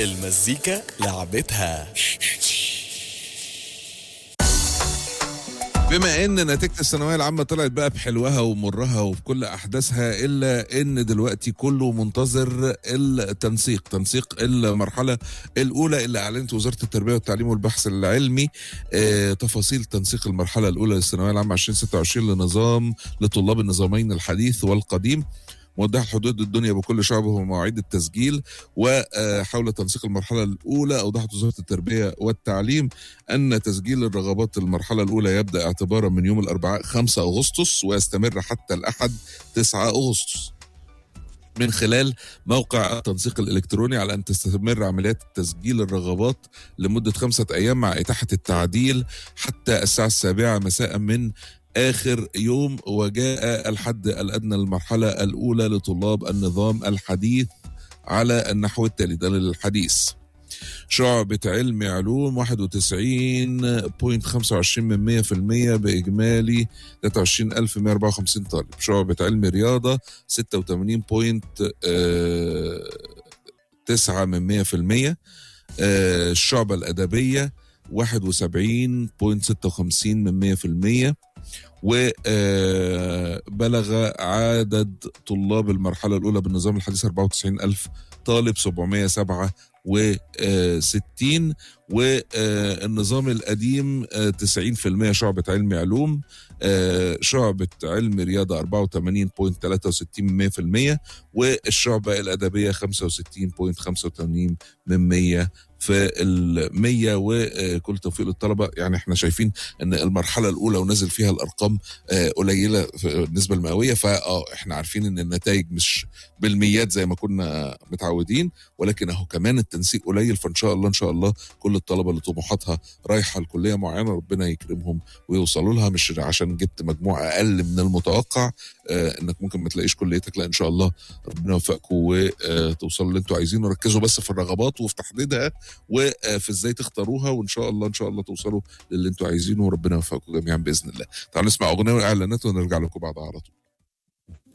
المزيكا لعبتها بما ان نتيجه الثانويه العامه طلعت بقى بحلوها ومرها وبكل احداثها الا ان دلوقتي كله منتظر التنسيق تنسيق المرحله الاولى اللي اعلنت وزاره التربيه والتعليم والبحث العلمي آه تفاصيل تنسيق المرحله الاولى للثانويه العامه 2026 لنظام لطلاب النظامين الحديث والقديم موضح حدود الدنيا بكل شعبه ومواعيد التسجيل وحول تنسيق المرحلة الأولى أوضحت وزارة التربية والتعليم أن تسجيل الرغبات المرحلة الأولى يبدأ اعتبارا من يوم الأربعاء 5 أغسطس ويستمر حتى الأحد 9 أغسطس من خلال موقع التنسيق الإلكتروني على أن تستمر عمليات تسجيل الرغبات لمدة خمسة أيام مع إتاحة التعديل حتى الساعة السابعة مساء من آخر يوم وجاء الحد الأدنى للمرحلة الأولى لطلاب النظام الحديث على النحو التالي ده للحديث شعبة علم علوم 91.25% من 100% بإجمالي 23154 طالب شعبة علم رياضة 86.9 من 100% الشعبة الأدبية 71.56 من 100% وبلغ عدد طلاب المرحلة الأولى بالنظام الحديث 94 ألف طالب 707 و60 والنظام القديم 90% شعبة علم علوم شعبة علم رياضة 84.63% والشعبة الأدبية 65.85 من 100 في المية وكل توفيق للطلبة يعني احنا شايفين ان المرحلة الأولى ونزل فيها الأرقام قليلة بالنسبة المئوية فاه احنا عارفين ان النتائج مش بالميات زي ما كنا متعودين ولكن اهو كمان التنسيق قليل فان شاء الله ان شاء الله كل الطلبة اللي طموحاتها رايحة لكلية معينة ربنا يكرمهم ويوصلوا لها مش عشان جبت مجموع أقل من المتوقع اه انك ممكن ما تلاقيش كليتك لا ان شاء الله ربنا يوفقكم وتوصلوا اللي انتوا عايزينه ركزوا بس في الرغبات وفي تحديدها وفي ازاي تختاروها وان شاء الله ان شاء الله توصلوا للي انتوا عايزينه وربنا يوفقكم جميعا باذن الله. تعالوا نسمع اغنيه واعلانات ونرجع لكم بعدها على طول.